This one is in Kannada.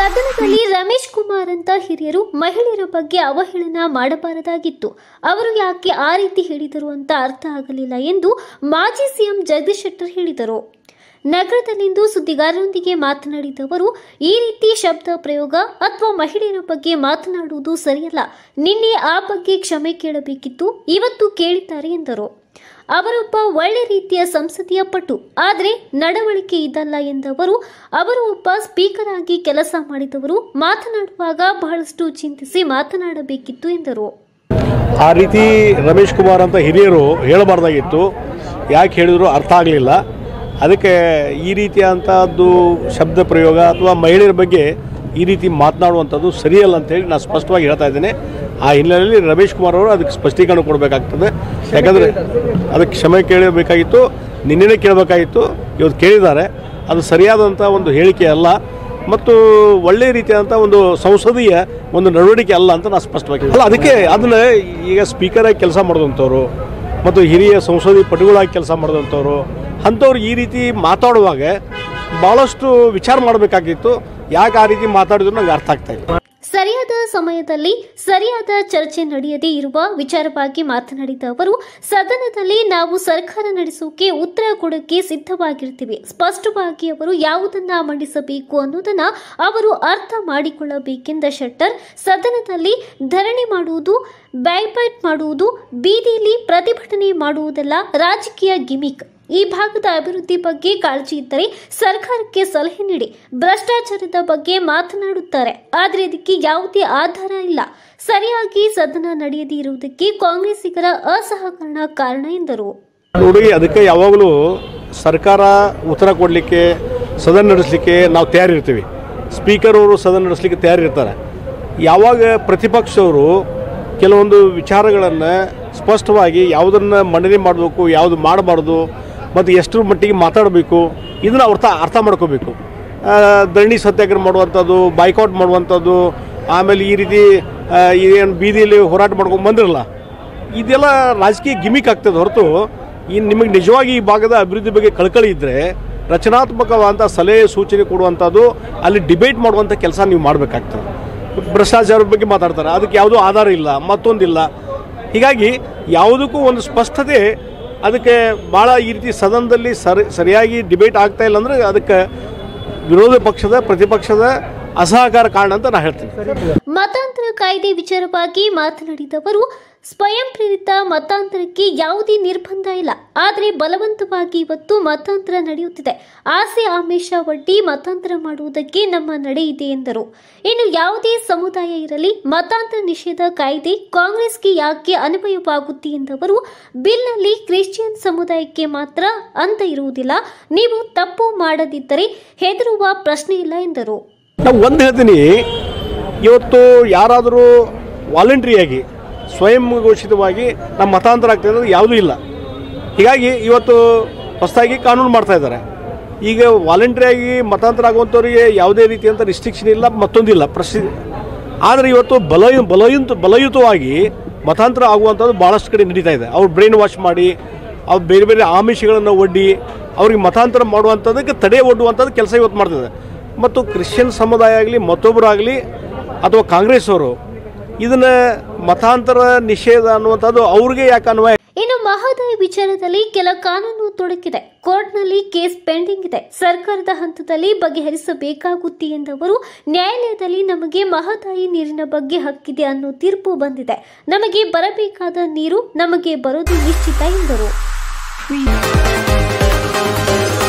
ಸದನದಲ್ಲಿ ರಮೇಶ್ ಕುಮಾರ್ ಅಂತ ಹಿರಿಯರು ಮಹಿಳೆಯರ ಬಗ್ಗೆ ಅವಹೇಳನ ಮಾಡಬಾರದಾಗಿತ್ತು ಅವರು ಯಾಕೆ ಆ ರೀತಿ ಹೇಳಿದರು ಅಂತ ಅರ್ಥ ಆಗಲಿಲ್ಲ ಎಂದು ಮಾಜಿ ಸಿಎಂ ಜಗದೀಶ್ ಶೆಟ್ಟರ್ ಹೇಳಿದರು ನಗರದಲ್ಲಿಂದು ಸುದ್ದಿಗಾರರೊಂದಿಗೆ ಮಾತನಾಡಿದ ಅವರು ಈ ರೀತಿ ಶಬ್ದ ಪ್ರಯೋಗ ಅಥವಾ ಮಹಿಳೆಯರ ಬಗ್ಗೆ ಮಾತನಾಡುವುದು ಸರಿಯಲ್ಲ ನಿನ್ನೆ ಆ ಬಗ್ಗೆ ಕ್ಷಮೆ ಕೇಳಬೇಕಿತ್ತು ಇವತ್ತು ಕೇಳಿದ್ದಾರೆ ಎಂದರು ಅವರೊಬ್ಬ ಒಳ್ಳೆ ರೀತಿಯ ಸಂಸದೀಯ ಪಟು ಆದರೆ ನಡವಳಿಕೆ ಇದಲ್ಲ ಎಂದವರು ಅವರು ಒಬ್ಬ ಸ್ಪೀಕರ್ ಆಗಿ ಕೆಲಸ ಮಾಡಿದವರು ಮಾತನಾಡುವಾಗ ಬಹಳಷ್ಟು ಚಿಂತಿಸಿ ಮಾತನಾಡಬೇಕಿತ್ತು ಎಂದರು ಆ ರೀತಿ ರಮೇಶ್ ಕುಮಾರ್ ಅಂತ ಹಿರಿಯರು ಹೇಳಬಾರ್ದಾಗಿತ್ತು ಯಾಕೆ ಹೇಳಿದ್ರು ಅರ್ಥ ಆಗಲಿಲ್ಲ ಅದಕ್ಕೆ ಈ ರೀತಿಯಾದಂಥದ್ದು ಶಬ್ದ ಪ್ರಯೋಗ ಅಥವಾ ಮಹಿಳೆಯರ ಬಗ್ಗೆ ಈ ರೀತಿ ಮಾತನಾಡುವಂಥದ್ದು ಸರಿಯಲ್ಲ ಅಂತೇಳಿ ನಾನು ಸ್ಪಷ್ಟವಾಗಿ ಹೇಳ್ತಾ ಇದ್ದೇನೆ ಆ ಹಿನ್ನೆಲೆಯಲ್ಲಿ ರಮೇಶ್ ಕುಮಾರ್ ಅವರು ಅದಕ್ಕೆ ಸ್ಪಷ್ಟೀಕರಣ ಕೊಡಬೇಕಾಗ್ತದೆ ಯಾಕಂದರೆ ಅದಕ್ಕೆ ಕ್ಷಮೆ ಕೇಳಬೇಕಾಗಿತ್ತು ನಿನ್ನೆನೇ ಕೇಳಬೇಕಾಗಿತ್ತು ಇವತ್ತು ಕೇಳಿದ್ದಾರೆ ಅದು ಸರಿಯಾದಂಥ ಒಂದು ಹೇಳಿಕೆ ಅಲ್ಲ ಮತ್ತು ಒಳ್ಳೆ ರೀತಿಯಾದಂಥ ಒಂದು ಸಂಸದೀಯ ಒಂದು ನಡವಳಿಕೆ ಅಲ್ಲ ಅಂತ ನಾನು ಸ್ಪಷ್ಟವಾಗಿ ಅಲ್ಲ ಅದಕ್ಕೆ ಅದನ್ನ ಈಗ ಸ್ಪೀಕರಾಗಿ ಕೆಲಸ ಮಾಡಿದಂಥವ್ರು ಮತ್ತು ಹಿರಿಯ ಸಂಸದೀಯ ಪಟುಗಳಾಗಿ ಕೆಲಸ ಮಾಡಿದಂಥವ್ರು ಅಂಥವ್ರು ಈ ರೀತಿ ಮಾತಾಡುವಾಗ ಭಾಳಷ್ಟು ವಿಚಾರ ಮಾಡಬೇಕಾಗಿತ್ತು ಯಾಕೆ ಆ ರೀತಿ ಮಾತಾಡಿದ್ರು ನಂಗೆ ಅರ್ಥ ಆಗ್ತಾ ಇಲ್ಲ ಸರಿಯಾದ ಸಮಯದಲ್ಲಿ ಸರಿಯಾದ ಚರ್ಚೆ ನಡೆಯದೇ ಇರುವ ವಿಚಾರವಾಗಿ ಮಾತನಾಡಿದ ಅವರು ಸದನದಲ್ಲಿ ನಾವು ಸರ್ಕಾರ ನಡೆಸೋಕೆ ಉತ್ತರ ಕೊಡೋಕೆ ಸಿದ್ಧವಾಗಿರ್ತೀವಿ ಸ್ಪಷ್ಟವಾಗಿ ಅವರು ಯಾವುದನ್ನ ಮಂಡಿಸಬೇಕು ಅನ್ನೋದನ್ನ ಅವರು ಅರ್ಥ ಮಾಡಿಕೊಳ್ಳಬೇಕೆಂದ ಶೆಟ್ಟರ್ ಸದನದಲ್ಲಿ ಧರಣಿ ಮಾಡುವುದು ಬೈಬೈಟ್ ಮಾಡುವುದು ಬೀದಿಯಲ್ಲಿ ಪ್ರತಿಭಟನೆ ಮಾಡುವುದೆಲ್ಲ ರಾಜಕೀಯ ಗಿಮಿಕ್ ಈ ಭಾಗದ ಅಭಿವೃದ್ಧಿ ಬಗ್ಗೆ ಕಾಳಜಿ ಇದ್ದರೆ ಸರ್ಕಾರಕ್ಕೆ ಸಲಹೆ ನೀಡಿ ಭ್ರಷ್ಟಾಚಾರದ ಬಗ್ಗೆ ಮಾತನಾಡುತ್ತಾರೆ ಆದರೆ ಇದಕ್ಕೆ ಯಾವುದೇ ಆಧಾರ ಇಲ್ಲ ಸರಿಯಾಗಿ ಸದನ ನಡೆಯದೇ ಇರುವುದಕ್ಕೆ ಕಾಂಗ್ರೆಸ್ಸಿಗರ ಅಸಹಕರಣ ಕಾರಣ ಎಂದರು ನೋಡಿ ಅದಕ್ಕೆ ಯಾವಾಗಲೂ ಸರ್ಕಾರ ಉತ್ತರ ಕೊಡಲಿಕ್ಕೆ ಸದನ ನಡೆಸಲಿಕ್ಕೆ ನಾವು ತಯಾರಿರ್ತೀವಿ ಸ್ಪೀಕರ್ ಅವರು ಸದನ ನಡೆಸಲಿಕ್ಕೆ ತಯಾರಿರ್ತಾರೆ ಯಾವಾಗ ಪ್ರತಿಪಕ್ಷವರು ಕೆಲವೊಂದು ವಿಚಾರಗಳನ್ನು ಸ್ಪಷ್ಟವಾಗಿ ಯಾವುದನ್ನು ಮಂಡನೆ ಮಾಡಬೇಕು ಯಾವುದು ಮಾಡಬಾರ್ದು ಮತ್ತು ಎಷ್ಟರ ಮಟ್ಟಿಗೆ ಮಾತಾಡಬೇಕು ಇದನ್ನು ಅರ್ಥ ಅರ್ಥ ಮಾಡ್ಕೋಬೇಕು ಆ, ಧರಣಿ ಸತ್ಯಾಗ್ರಹ ಮಾಡುವಂಥದ್ದು ಬಾಯ್ಕಾಟ್ ಮಾಡುವಂಥದ್ದು ಆಮೇಲೆ ಈ ರೀತಿ ಏನು ಬೀದಿಯಲ್ಲಿ ಹೋರಾಟ ಮಾಡ್ಕೊಂಡು ಬಂದಿರಲ್ಲ ಇದೆಲ್ಲ ರಾಜಕೀಯ ಗಿಮಿಕ್ ಆಗ್ತದೆ ಹೊರತು ಇನ್ನು ನಿಮಗೆ ನಿಜವಾಗಿ ಈ ಭಾಗದ ಅಭಿವೃದ್ಧಿ ಬಗ್ಗೆ ಕಳಕಳಿ ಇದ್ದರೆ ರಚನಾತ್ಮಕವಾದಂಥ ಸಲಹೆ ಸೂಚನೆ ಕೊಡುವಂಥದ್ದು ಅಲ್ಲಿ ಡಿಬೇಟ್ ಮಾಡುವಂಥ ಕೆಲಸ ನೀವು ಮಾಡಬೇಕಾಗ್ತದೆ ಭ್ರಷ್ಟಾಚಾರದ ಬಗ್ಗೆ ಮಾತಾಡ್ತಾರೆ ಅದಕ್ಕೆ ಯಾವುದೂ ಆಧಾರ ಇಲ್ಲ ಮತ್ತೊಂದಿಲ್ಲ ಹೀಗಾಗಿ ಯಾವುದಕ್ಕೂ ಒಂದು ಸ್ಪಷ್ಟತೆ ಅದಕ್ಕೆ ಭಾಳ ಈ ರೀತಿ ಸದನದಲ್ಲಿ ಸರಿ ಸರಿಯಾಗಿ ಡಿಬೇಟ್ ಆಗ್ತಾ ಇಲ್ಲ ಅಂದರೆ ಅದಕ್ಕೆ ವಿರೋಧ ಪಕ್ಷದ ಪ್ರತಿಪಕ್ಷದ ಅಸಹಕಾರ ಕಾರಣ ಅಂತ ನಾನು ಹೇಳ್ತೀನಿ ಮತಾಂತರ ಕಾಯ್ದೆ ವಿಚಾರವಾಗಿ ಮಾತನಾಡಿದವರು ಸ್ವಯಂ ಪ್ರೇರಿತ ಮತಾಂತರಕ್ಕೆ ಯಾವುದೇ ನಿರ್ಬಂಧ ಇಲ್ಲ ಆದರೆ ಬಲವಂತವಾಗಿ ಇವತ್ತು ಮತಾಂತರ ನಡೆಯುತ್ತಿದೆ ಆಸೆ ಆಮಿಷ ಒಡ್ಡಿ ಮತಾಂತರ ಮಾಡುವುದಕ್ಕೆ ನಮ್ಮ ನಡೆ ಇದೆ ಎಂದರು ಇನ್ನು ಯಾವುದೇ ಸಮುದಾಯ ಇರಲಿ ಮತಾಂತರ ನಿಷೇಧ ಕಾಯ್ದೆ ಕಾಂಗ್ರೆಸ್ಗೆ ಯಾಕೆ ಅನ್ವಯವಾಗುತ್ತೆ ಎಂದವರು ಬಿಲ್ನಲ್ಲಿ ಕ್ರಿಶ್ಚಿಯನ್ ಸಮುದಾಯಕ್ಕೆ ಮಾತ್ರ ಅಂತ ಇರುವುದಿಲ್ಲ ನೀವು ತಪ್ಪು ಮಾಡದಿದ್ದರೆ ಹೆದರುವ ಪ್ರಶ್ನೆ ಇಲ್ಲ ಎಂದರು ನಾವು ಒಂದು ಹೇಳ್ತೀನಿ ಇವತ್ತು ಯಾರಾದರೂ ವಾಲಂಟ್ರಿಯಾಗಿ ಸ್ವಯಂ ಘೋಷಿತವಾಗಿ ನಮ್ಮ ಮತಾಂತರ ಆಗ್ತಾ ಇರೋದು ಯಾವುದೂ ಇಲ್ಲ ಹೀಗಾಗಿ ಇವತ್ತು ಹೊಸದಾಗಿ ಕಾನೂನು ಮಾಡ್ತಾ ಇದ್ದಾರೆ ಈಗ ವಾಲಂಟ್ರಿಯಾಗಿ ಮತಾಂತರ ಆಗುವಂಥವ್ರಿಗೆ ಯಾವುದೇ ರೀತಿಯಂಥ ರಿಸ್ಟ್ರಿಕ್ಷನ್ ಇಲ್ಲ ಮತ್ತೊಂದಿಲ್ಲ ಪ್ರಶ್ನೆ ಆದರೆ ಇವತ್ತು ಬಲ ಬಲಯುತ ಬಲಯುತವಾಗಿ ಮತಾಂತರ ಆಗುವಂಥದ್ದು ಭಾಳಷ್ಟು ಕಡೆ ನಡೀತಾ ಇದೆ ಅವ್ರು ಬ್ರೈನ್ ವಾಶ್ ಮಾಡಿ ಅವ್ರು ಬೇರೆ ಬೇರೆ ಆಮಿಷಗಳನ್ನು ಒಡ್ಡಿ ಅವ್ರಿಗೆ ಮತಾಂತರ ಮಾಡುವಂಥದ್ದಕ್ಕೆ ತಡೆ ಒಡ್ಡುವಂಥದ್ದು ಕೆಲಸ ಇವತ್ತು ಮಾಡ್ತಿದೆ ಮತ್ತು ಕ್ರಿಶ್ಚಿಯನ್ ಸಮುದಾಯ ಆಗಲಿ ಮತ್ತೊಬ್ಬರಾಗಲಿ ಅಥವಾ ಕಾಂಗ್ರೆಸ್ ಅವರು ಇದನ್ನು ಮತಾಂತರ ನಿಷೇಧ ಅನ್ನುವಂಥದ್ದು ಅವ್ರಿಗೆ ಯಾಕೆ ಅನ್ವಯ ಇನ್ನು ಮಹೋದಯ ವಿಚಾರದಲ್ಲಿ ಕೆಲ ಕಾನೂನು ತೊಡಕಿದೆ ಕೋರ್ಟ್ನಲ್ಲಿ ಕೇಸ್ ಪೆಂಡಿಂಗ್ ಇದೆ ಸರ್ಕಾರದ ಹಂತದಲ್ಲಿ ಬಗೆಹರಿಸಬೇಕಾಗುತ್ತೆ ಎಂದವರು ನ್ಯಾಯಾಲಯದಲ್ಲಿ ನಮಗೆ ಮಹದಾಯಿ ನೀರಿನ ಬಗ್ಗೆ ಹಕ್ಕಿದೆ ಅನ್ನೋ ತೀರ್ಪು ಬಂದಿದೆ ನಮಗೆ ಬರಬೇಕಾದ ನೀರು ನಮಗೆ ಬರೋದು ನಿಶ್ಚಿತ ಎಂದರು